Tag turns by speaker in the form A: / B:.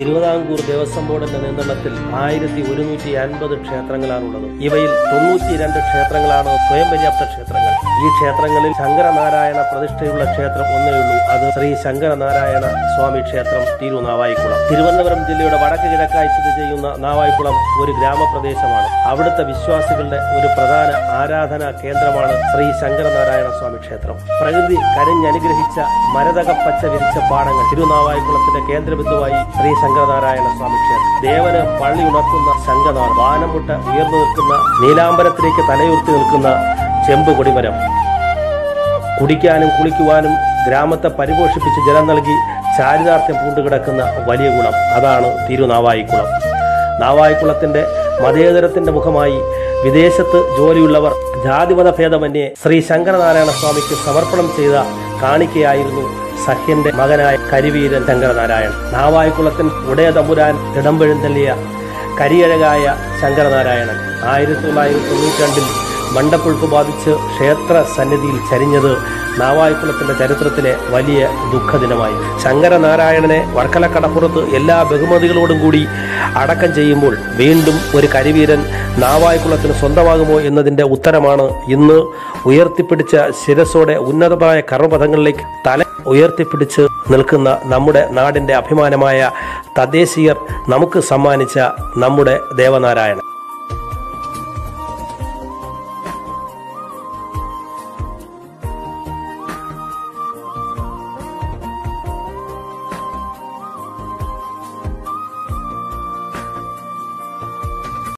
A: തിരുവിതാംകൂർ ദേവസ്വം ബോർഡിന്റെ നിയന്ത്രണത്തിൽ ആയിരത്തി ഒരുന്നൂറ്റി അൻപത് ക്ഷേത്രങ്ങളാണുള്ളത് ഇവയിൽ തൊണ്ണൂറ്റി രണ്ട് ക്ഷേത്രങ്ങളാണ് സ്വയം പര്യാപ്ത ക്ഷേത്രങ്ങൾ ഈ ക്ഷേത്രങ്ങളിൽ ശങ്കരനാരായണ പ്രതിഷ്ഠയുള്ള ക്ഷേത്രം ഒന്നേ ഉള്ളൂ അത് ശ്രീ ശങ്കരനാരായണ സ്വാമി ക്ഷേത്രം തിരുനാവായിക്കുളം തിരുവനന്തപുരം ജില്ലയുടെ വടക്ക് കിഴക്കായി സ്ഥിതി ചെയ്യുന്ന നാവായിക്കുളം ഒരു ഗ്രാമപ്രദേശമാണ് അവിടുത്തെ വിശ്വാസികളുടെ ഒരു പ്രധാന ആരാധനാ കേന്ദ്രമാണ് ശ്രീ ശങ്കരനാരായണ സ്വാമി ക്ഷേത്രം പ്രകൃതി കരഞ്ഞനുഗ്രഹിച്ച മരതകപ്പച്ച വിരിച്ച പാടങ്ങൾ തിരുനാവായിക്കുളത്തിന്റെ കേന്ദ്രബിന്ദുവായി ശ്രീ ശങ്കരനാരായണ സ്വാമി ക്ഷേത്രം ദേവന് പള്ളി ഉണർത്തുന്ന ശംഖനാർ വാനമുട്ട ഉയർന്നു നിൽക്കുന്ന നീലാംബരത്തിലേക്ക് തലയുർത്തി നിൽക്കുന്ന ചെമ്പ് കൊടിമരം കുടിക്കാനും കുളിക്കുവാനും ഗ്രാമത്തെ പരിപോഷിപ്പിച്ച് ജലം നൽകി ചാരിതാർത്ഥ്യം പൂണ്ടുകിടക്കുന്ന വലിയ കുളം അതാണ് തിരുനാവായിക്കുളം നാവായിക്കുളത്തിന്റെ മതേതരത്തിന്റെ മുഖമായി വിദേശത്ത് ജോലിയുള്ളവർ ജാതിമത ഭേദമന്യേ ശ്രീ ശങ്കരനാരായണ സ്വാമിക്ക് സമർപ്പണം ചെയ്ത കാണിക്കയായിരുന്നു സഹ്യന്റെ മകനായ കരിവീരൻ ശങ്കരനാരായണൻ നാവായിക്കുളത്തിൻ ഉടയ തമ്പുരാൻ ഇടംപെഴുന്തള്ളിയ കരിയഴകായ ശങ്കരനാരായണൻ ആയിരത്തി തൊള്ളായിരത്തി തൊണ്ണൂറ്റി രണ്ടിൽ മണ്ടപ്പുഴുക്ക് ബാധിച്ച് ക്ഷേത്ര സന്നിധിയിൽ ചരിഞ്ഞത് നാവായിക്കുളത്തിന്റെ ചരിത്രത്തിലെ വലിയ ദുഃഖദിനമായി ശങ്കരനാരായണനെ വർക്കലക്കടപ്പുറത്ത് എല്ലാ ബഹുമതികളോടും കൂടി അടക്കം ചെയ്യുമ്പോൾ വീണ്ടും ഒരു കരിവീരൻ നാവായിക്കുളത്തിന് സ്വന്തമാകുമോ എന്നതിന്റെ ഉത്തരമാണ് ഇന്ന് ഉയർത്തിപ്പിടിച്ച ശിരസോടെ ഉന്നതമായ കർമ്മപഥങ്ങളിലേക്ക് തല ഉയർത്തിപ്പിടിച്ച് നിൽക്കുന്ന നമ്മുടെ നാടിന്റെ അഭിമാനമായ തദ്ദേശീയർ നമുക്ക് സമ്മാനിച്ച നമ്മുടെ ദേവനാരായണൻ